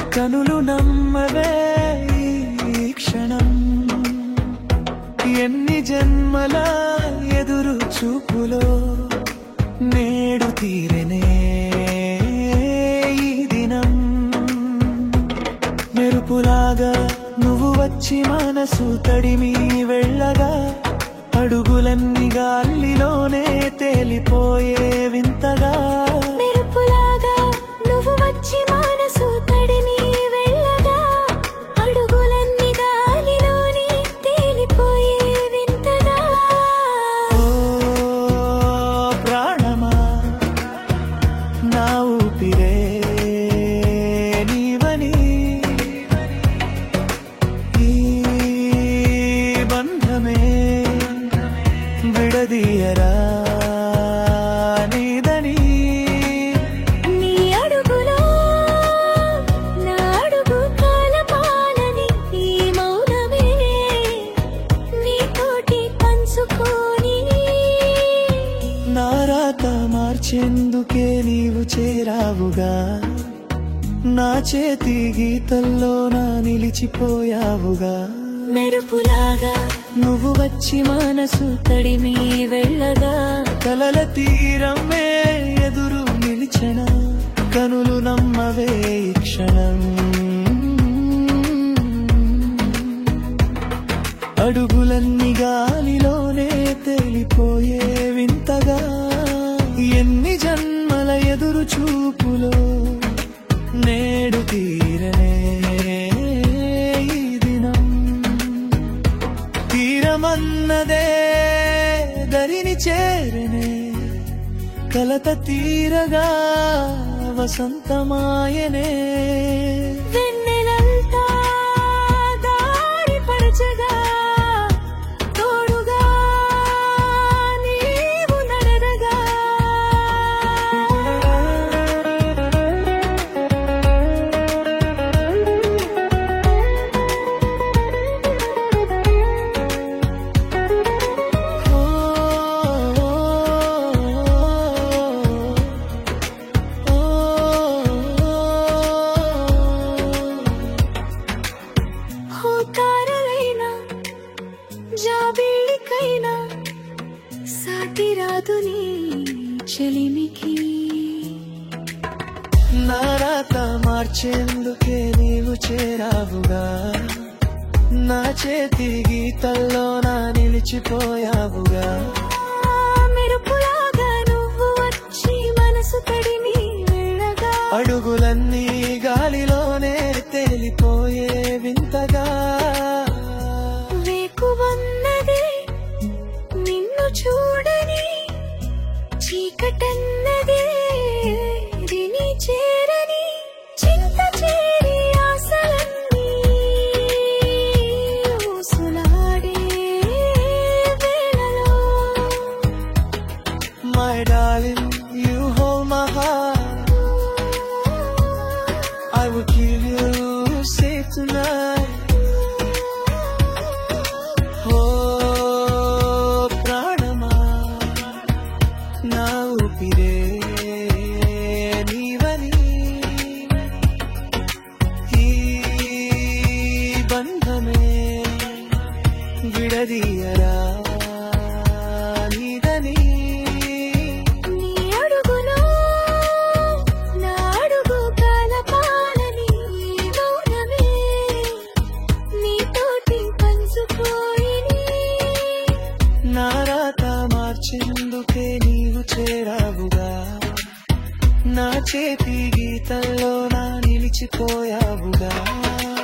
కనులు నమ్మవే ఈ క్షణం ఎన్ని జన్మల ఎదురు చూపులో నేడు తీరనే ఈ దినం మెరుపులాగా నువ్వు వచ్చి మనసు తడిమి వెళ్ళగా అడుగులన్నీ గాలిలోనే తేలిపోయే వింతగా మెరుపులాగా నువ్వు వచ్చి మనసు తడిని వెళ్ళగా అడుగులన్నీ గాలిలోని తేలిపోయే వింతగా ఓ ప్రాణమా నా ఊపిరే నీవని ఈ బంధమే విడదీయరా నీదని నీ అడుగులో నా అడుగు కాలపాలని ఈ మౌనమే నీతోటి పంచుకొని నా రాత మార్చేందుకే నీవు చేరావుగా నా చేతి గీతల్లో నా నిలిచిపోయావుగా మెరుపులాగా నువ్వు వచ్చి మనసు తడిమి వెళ్ళగా కలల తీరమే ఎదురు నిలిచన కనులు నమ్మవే ఈ క్షణం అడుగులన్నీ గాలిలోనే తేలిపోయే వింతగా ఎన్ని జన్మల ఎదురు చూపులో నేడు తీరనే ఈ దినం తీరమన్నదే దరిని చేరనే కలత తీరగా వసంతమాయనే వెన్నెలంతా దారి పరచగా తోడుగా నీవు నడరగా ఓ, ఓ, ఓ తారలైనా జాబిలికైనా సాటి రాదు నీ చెలిమికి నా రాత మార్చేందుకే నీవు చేరావుగా నా చేతి గీతల్లో నా నిలిచిపోయావుగా మెరుపులాగా నువ్వు వచ్చి మనసు తడిని వెళ్ళగా అడుగులన్నీ గాలిలోనే తేలిపోయే వింతగా వేకువన్నదే నిన్ను చూడని చీకటన్నదే రిని చేరని చింత చేరి ఆశలన్నీ ఊసులాడే వేళలో My darling, you hold my heart. I will keep you safe tonight. Oh, ప్రాణమా నా ఊపిరే నీవని ఈ బంధమే విడదీయరా నీదని నీ అడుగులో నా అడుగు కాలపాలని మౌనమే నీతోటి పంచుకోయిని నా రాత మార్చేందుకే నీవు చేరావుగా నా చేతి గీతల్లో నా నిలిచిపోయావుగా